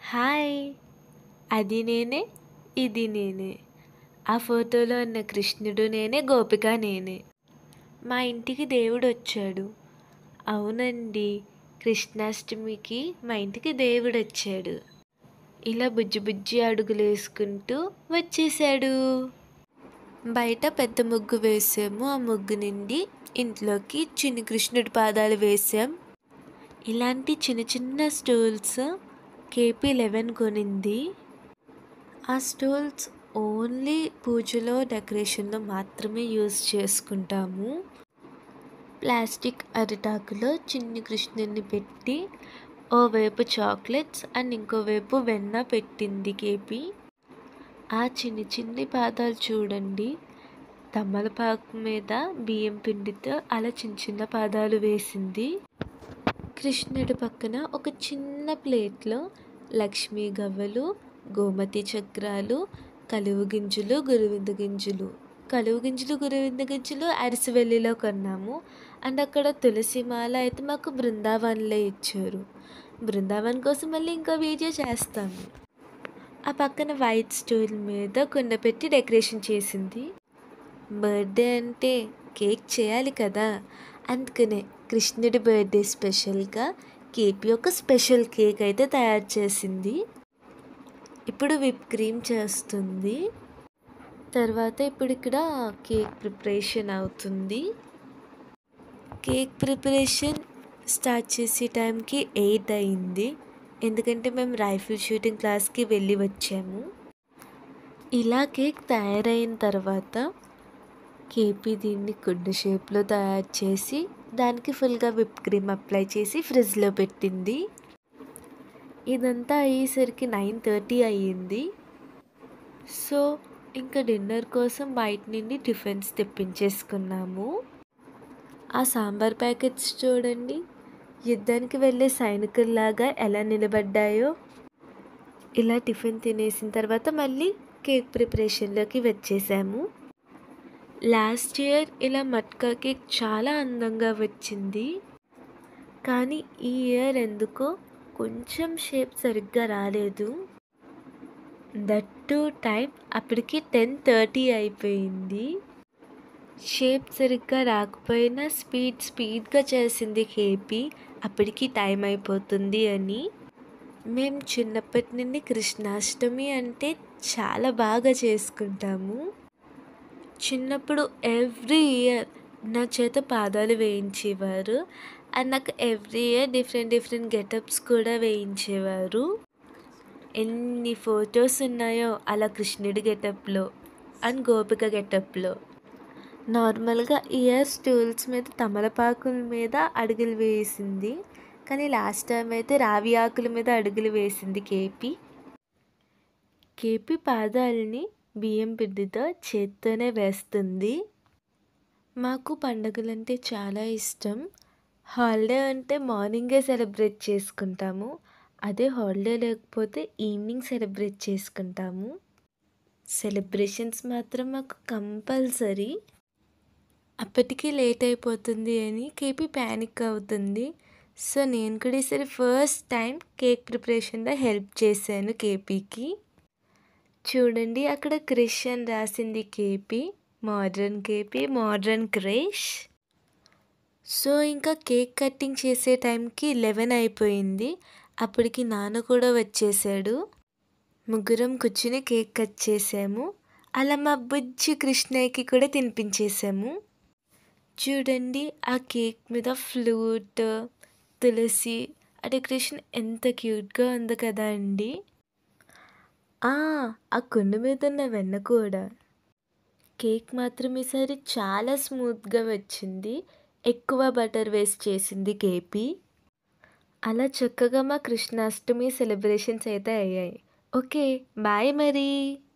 hi అది నేనే ఇది నేనే ఆ ఫోటోలో ఉన్న కృష్ణుడు నేనే గోపిక నేనే మా ఇంటికి దేవుడు వచ్చాడు అవునండి కృష్ణాష్టమికి మా ఇంటికి దేవుడు వచ్చాడు ఇలా బుజ్జి బుజ్జి అడుగులు వేసుకుంటూ వచ్చేసాడు బయట పెద్ద ముగ్గు వేసాము ఆ ముగ్గు నుండి ఇంట్లోకి చిన్ని కృష్ణుడి పాదాలు వేసాం ఇలాంటి చిన్న చిన్న స్టూల్స్ కేపీ లెవెన్ కొనింది ఆ స్టూల్స్ ఓన్లీ పూజలో డెకరేషన్లో మాత్రమే యూజ్ చేసుకుంటాము ప్లాస్టిక్ అరిటాకులో చిన్ని కృష్ణుని పెట్టి ఓవైపు చాక్లెట్స్ అండ్ ఇంకోవైపు వెన్న పెట్టింది కేపీ ఆ చిన్ని చిన్ని పాదాలు చూడండి తమలపాకు మీద బియ్యం పిండితో అలా చిన్న చిన్న పాదాలు వేసింది కృష్ణుడి పక్కన ఒక చిన్న ప్లేట్లో లక్ష్మీ గవ్వలు గోమతి చక్రాలు కలువు గింజలు గురువింద గింజలు కలువు గింజలు గురువింద గింజలు అరిసివెల్లిలో కొన్నాము అండ్ అక్కడ తులసి మాల అయితే మాకు బృందావన్లో ఇచ్చారు బృందావన్ కోసం మళ్ళీ ఇంకో వీడియో చేస్తాము ఆ పక్కన వైట్ స్టూల్ మీద కుండ పెట్టి డెకరేషన్ చేసింది బర్త్డే అంటే కేక్ చేయాలి కదా అందుకనే కృష్ణుడి బర్త్డే స్పెషల్గా కేపీ ఒక స్పెషల్ కేక్ అయితే తయారు చేసింది ఇప్పుడు విప్ క్రీమ్ చేస్తుంది తర్వాత ఇప్పుడు ఇక్కడ కేక్ ప్రిపరేషన్ అవుతుంది కేక్ ప్రిపరేషన్ స్టార్ట్ చేసే టైంకి ఎయిట్ అయింది ఎందుకంటే మేము రైఫిల్ షూటింగ్ క్లాస్కి వెళ్ళి వచ్చాము ఇలా కేక్ తయారైన తర్వాత కేపీ దీన్ని గుడ్డ షేప్లో తయారు చేసి దానికి ఫుల్గా విప్ క్రీమ్ అప్లై చేసి ఫ్రిడ్జ్లో పెట్టింది ఇదంతా అయ్యేసరికి నైన్ థర్టీ అయ్యింది సో ఇంకా డిన్నర్ కోసం బయట నుండి టిఫిన్స్ తెప్పించేసుకున్నాము ఆ సాంబార్ ప్యాకెట్స్ చూడండి యుద్ధానికి వెళ్ళే సైనికుల్లాగా ఎలా నిలబడ్డాయో ఇలా టిఫిన్ తినేసిన తర్వాత మళ్ళీ కేక్ ప్రిపరేషన్లోకి వచ్చేసాము లాస్ట్ ఇయర్ ఇలా మట్కా కేక్ చాలా అందంగా వచ్చింది కానీ ఈ ఇయర్ ఎందుకో కొంచెం షేప్ సరిగ్గా రాలేదు దట్ టు టైం అప్పటికి టెన్ థర్టీ అయిపోయింది షేప్ సరిగ్గా రాకపోయినా స్పీడ్ స్పీడ్గా చేసింది కేపీ అప్పటికి టైం అయిపోతుంది అని మేము చిన్నప్పటి నుండి కృష్ణాష్టమి అంటే చాలా బాగా చేసుకుంటాము చిన్నప్పుడు ఎవ్రీ ఇయర్ నా చేత పాదాలు వేయించేవారు అండ్ నాకు every year different different getups కూడా వేయించేవారు ఎన్ని ఫొటోస్ ఉన్నాయో అలా కృష్ణుడి గెటప్లో అండ్ గోపిక గెటప్లో నార్మల్గా ఇయర్ స్టూల్స్ మీద తమలపాకుల మీద అడుగులు వేసింది కానీ లాస్ట్ టైం అయితే రావి ఆకుల మీద అడుగులు వేసింది కేపీ కేపీ పాదాలని బియ్యం పిండితో చేత్తోనే వేస్తుంది మాకు పండుగలంటే చాలా ఇష్టం హాలిడే అంటే మార్నింగే సెలబ్రేట్ చేసుకుంటాము అదే హాలిడే లేకపోతే ఈవినింగ్ సెలబ్రేట్ చేసుకుంటాము సెలబ్రేషన్స్ మాత్రం మాకు కంపల్సరీ అప్పటికి లేట్ అయిపోతుంది అని కేపీ ప్యానిక్ అవుతుంది సో నేను కూడా ఈసారి ఫస్ట్ టైం కేక్ ప్రిపరేషన్లో హెల్ప్ చేశాను కేపీకి చూడండి అక్కడ క్రిష్ అని రాసింది KP modern KP modern Krish so ఇంకా కేక్ కటింగ్ చేసే టైంకి లెవెన్ అయిపోయింది అప్పటికి నాన్న కూడా వచ్చేసాడు ముగ్గురం కూర్చుని కేక్ కట్ చేసాము అలా మా బుజ్జి కృష్ణయ్యకి కూడా తినిపించేసాము చూడండి ఆ కేక్ మీద ఫ్లూట్ తులసి ఆ డెకరేషన్ ఎంత క్యూట్గా ఉంది కదా అండి ఆ కుండ మీద ఉన్న వెన్న కూడా కేక్ మాత్రం ఈసారి చాలా స్మూత్గా వచ్చింది ఎక్కువ బటర్ వేస్ట్ చేసింది కేపీ అలా చక్కగా మా కృష్ణాష్టమి సెలబ్రేషన్స్ అయితే అయ్యాయి ఓకే బాయ్ మరి